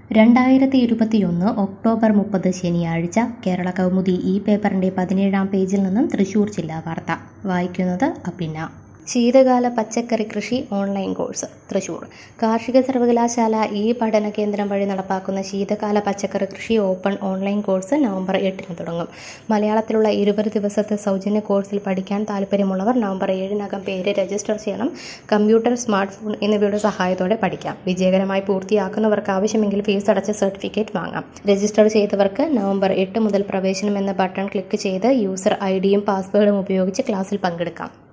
രണ്ടായിരത്തി ഇരുപത്തിയൊന്ന് ഒക്ടോബർ മുപ്പത് ശനിയാഴ്ച കേരള കൗമുദി ഈ പേപ്പറിന്റെ പതിനേഴാം പേജിൽ നിന്നും തൃശൂർ ജില്ലാ വാർത്ത വായിക്കുന്നത് അപ്പിന്ന ശീതകാല പച്ചക്കറി കൃഷി ഓൺലൈൻ കോഴ്സ് തൃശൂർ കാർഷിക സർവകലാശാല ഈ പഠന കേന്ദ്രം വഴി നടപ്പാക്കുന്ന ശീതകാല പച്ചക്കറി കൃഷി ഓപ്പൺ ഓൺലൈൻ കോഴ്സ് നവംബർ എട്ടിന് തുടങ്ങും മലയാളത്തിലുള്ള ഇരുപത് ദിവസത്തെ സൗജന്യ കോഴ്സിൽ പഠിക്കാൻ താല്പര്യമുള്ളവർ നവംബർ ഏഴിനകം പേര് രജിസ്റ്റർ ചെയ്യണം കമ്പ്യൂട്ടർ സ്മാർട്ട് ഫോൺ എന്നിവയുടെ സഹായത്തോടെ പഠിക്കാം വിജയകരമായി പൂർത്തിയാക്കുന്നവർക്ക് ആവശ്യമെങ്കിൽ ഫീസ് അടച്ച സർട്ടിഫിക്കറ്റ് വാങ്ങാം രജിസ്റ്റർ ചെയ്തവർക്ക് നവംബർ എട്ട് മുതൽ പ്രവേശനം എന്ന ബട്ടൺ ക്ലിക്ക് ചെയ്ത് യൂസർ ഐ ഡിയും പാസ്വേഡും ഉപയോഗിച്ച് ക്ലാസ്സിൽ പങ്കെടുക്കാം